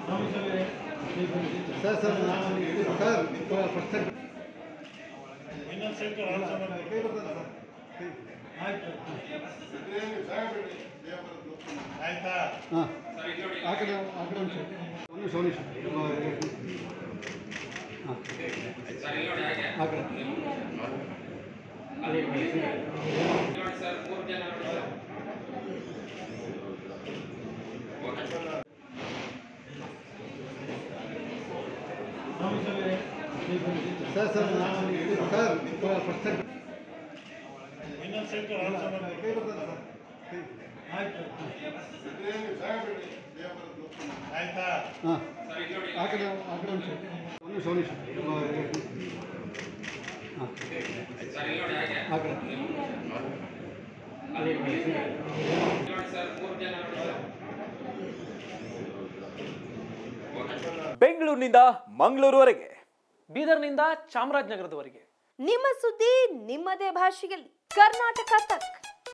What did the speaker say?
sir sir sir first ಇನ್ನೊಂದು centre ಕೈ ಬರ್ತದೆ ಸರ್ ಕೈ ಆಯ್ತಾ ಹಾಂ ಆ ಕಡೆ ಆ ಕಡೆ ಒಂದು ನಿಮಿಷ ಒಂದು ನಿಮಿಷ ಒಂದು ನಿಮಿಷ ಹಾಂ ಆ ಕಡೆ ಸರ್ ಸರ್ ಸರ್ ಫಸ್ಟ್ ಇನ್ನೊಂದು ಸೆಂಟರ್ ಕೈ ಬರ್ತದೆ ಸರ್ ಕೈ ಆಯ್ತಾ ಹಾಂ ಆ ಕಡೆ ಆ ಕಡೆ ಒಂದು ನಿಮಿಷ ಒಂದು ನಿಮಿಷ ಒಂದು ನಿಮಿಷ ಹಾಂ ಆ ಕಡೆ ಬೆಂಗಳೂರಿನಿಂದ ಮಂಗಳೂರುವರೆಗೆ ಬೀದರ್ನಿಂದ ಚಾಮರಾಜನಗರದವರೆಗೆ ನಿಮ್ಮ ಸುದ್ದಿ ನಿಮ್ಮದೇ ಭಾಷೆಯಲ್ಲಿ ಕರ್ನಾಟಕ ತಕ್